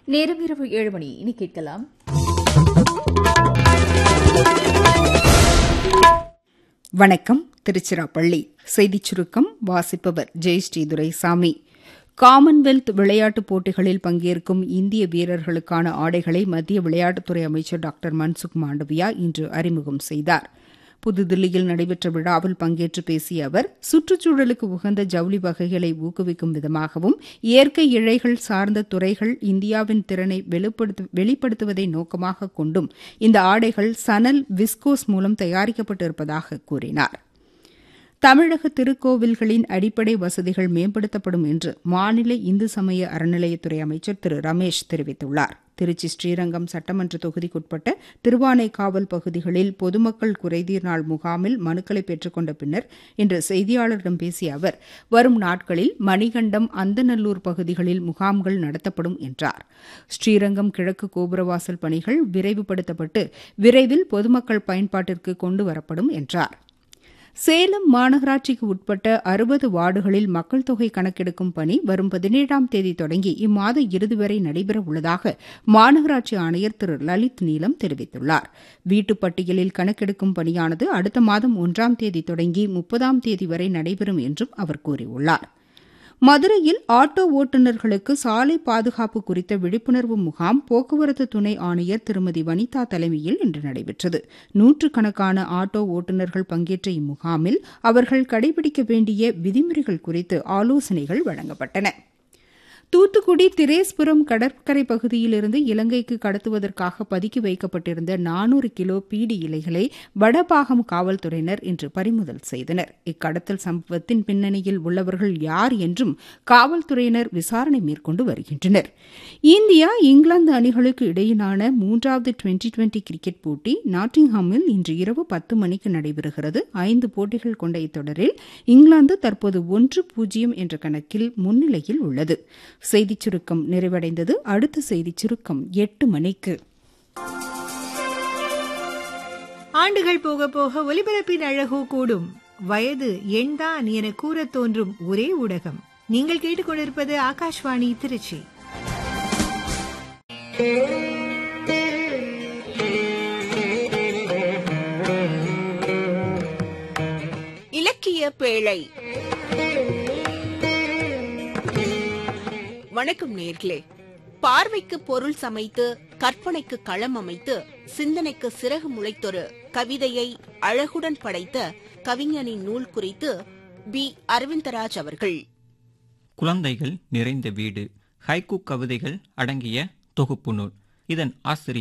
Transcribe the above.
நேரம் இரவு ஏழு மணி இனி கேட்கலாம் வணக்கம் திருச்சிராப்பள்ளி செய்திச் சுருக்கம் வாசிப்பவர் ஜெயஸ்ரீ துரைசாமி காமன்வெல்த் விளையாட்டுப் போட்டிகளில் பங்கேற்கும் இந்திய வீரர்களுக்கான ஆடைகளை மத்திய விளையாட்டுத்துறை அமைச்சர் டாக்டர் மன்சுக் மாண்டவியா இன்று அறிமுகம் செய்தார் புதுதில்லியில் நடைபெற்ற விழாவில் பங்கேற்று பேசிய அவர் சுற்றுச்சூழலுக்கு உகந்த ஜவுளி வகைகளை ஊக்குவிக்கும் விதமாகவும் இயற்கை இழைகள் சார்ந்த துறைகள் இந்தியாவின் திறனை வெளிப்படுத்துவதை நோக்கமாக கொண்டும் இந்த ஆடைகள் சனல் விஸ்கோஸ் மூலம் தயாரிக்கப்பட்டிருப்பதாக கூறினார் தமிழக திருக்கோவில்களின் அடிப்படை வசதிகள் மேம்படுத்தப்படும் என்று மாநில இந்து சமய அறநிலையத்துறை அமைச்சர் திரு ரமேஷ் தெரிவித்துள்ளார் திருச்சி ஸ்ரீரங்கம் சட்டமன்ற தொகுதிக்குட்பட்ட திருவானைக்காவல் பகுதிகளில் பொதுமக்கள் குறைதீர் நாள் முகாமில் மனுக்களை பெற்றுக்கொண்ட பின்னர் இன்று செய்தியாளர்களிடம் பேசிய அவர் வரும் நாட்களில் மணிகண்டம் அந்தநல்லூர் பகுதிகளில் முகாம்கள் நடத்தப்படும் என்றார் ஸ்ரீரங்கம் கிழக்கு கோபுரவாசல் பணிகள் விரைவுபடுத்தப்பட்டு விரைவில் பொதுமக்கள் பயன்பாட்டிற்கு கொண்டு வரப்படும் என்றார் சேலம் மாநகராட்சிக்கு உட்பட்ட அறுபது வார்டுகளில் மக்கள் தொகை கணக்கெடுக்கும் பணி வரும் பதினேழாம் தேதி தொடங்கி இம்மாத இறுதி வரை நடைபெற உள்ளதாக மாநகராட்சி ஆணையர் திரு லலித் நீலம் தெரிவித்துள்ளார் வீட்டுப் பட்டியலில் கணக்கெடுக்கும் பணியானது அடுத்த மாதம் ஒன்றாம் தேதி தொடங்கி முப்பதாம் தேதி வரை நடைபெறும் என்றும் அவர் கூறியுள்ளார் மதுரையில் ஆட்டோ ஓட்டுநர்களுக்கு சாலை பாதுகாப்பு குறித்த விழிப்புணர்வு முகாம் போக்குவரத்து துணை ஆணையர் திருமதி வனிதா தலைமையில் இன்று நடைபெற்றது நூற்றுக்கணக்கான ஆட்டோ ஓட்டுநர்கள் பங்கேற்ற இம்முகாமில் அவர்கள் கடைபிடிக்க வேண்டிய விதிமுறைகள் குறித்து ஆலோசனைகள் வழங்கப்பட்டன தூத்துக்குடி திரேஸ்புரம் கடற்கரை பகுதியிலிருந்து இலங்கைக்கு கடத்துவதற்காக பதுக்கி வைக்கப்பட்டிருந்த நானூறு கிலோ பீடி இலைகளை வடபாகம் காவல்துறையினர் இன்று பறிமுதல் செய்தனர் இக்கடத்தல் சம்பவத்தின் பின்னணியில் உள்ளவர்கள் யார் என்றும் காவல்துறையினர் விசாரணை மேற்கொண்டு வருகின்றனர் இந்தியா இங்கிலாந்து அணிகளுக்கு இடையிலான மூன்றாவது டுவெண்டி டுவெண்டி கிரிக்கெட் போட்டி நாட்டிங்ஹாமில் இன்று இரவு பத்து மணிக்கு நடைபெறுகிறது ஐந்து போட்டிகள் கொண்ட இத்தொடரில் இங்கிலாந்து தற்போது ஒன்று பூஜ்ஜியம் என்ற கணக்கில் முன்னிலையில் உள்ளது செய்திச் சுருக்கம் நிறைவடைந்தது அடுத்த செய்திச் சுருக்கம் எட்டு மணிக்கு ஆண்டுகள் போக போக ஒலிபரப்பின் அழகோ கூடும் வயது எண்தான் என கூற தோன்றும் ஒரே ஊடகம் நீங்கள் கேட்டுக்கொண்டிருப்பது ஆகாஷ்வாணி திருச்சி இலக்கிய பேழை வணக்கம் நேர்களே பார்வைக்கு பொருள் சமைத்து கற்பனைக்கு களம் அமைத்து சிந்தனைக்கு சிறகு முளைத்தொரு கவிதையை அழகுடன் படைத்த கவிஞனின் நூல் குறித்து பி அரவிந்தராஜ் அவர்கள் குழந்தைகள் நிறைந்த வீடு ஹைக்கூ கவிதைகள் அடங்கிய தொகுப்பு நூல் இதன் ஆசிரியர்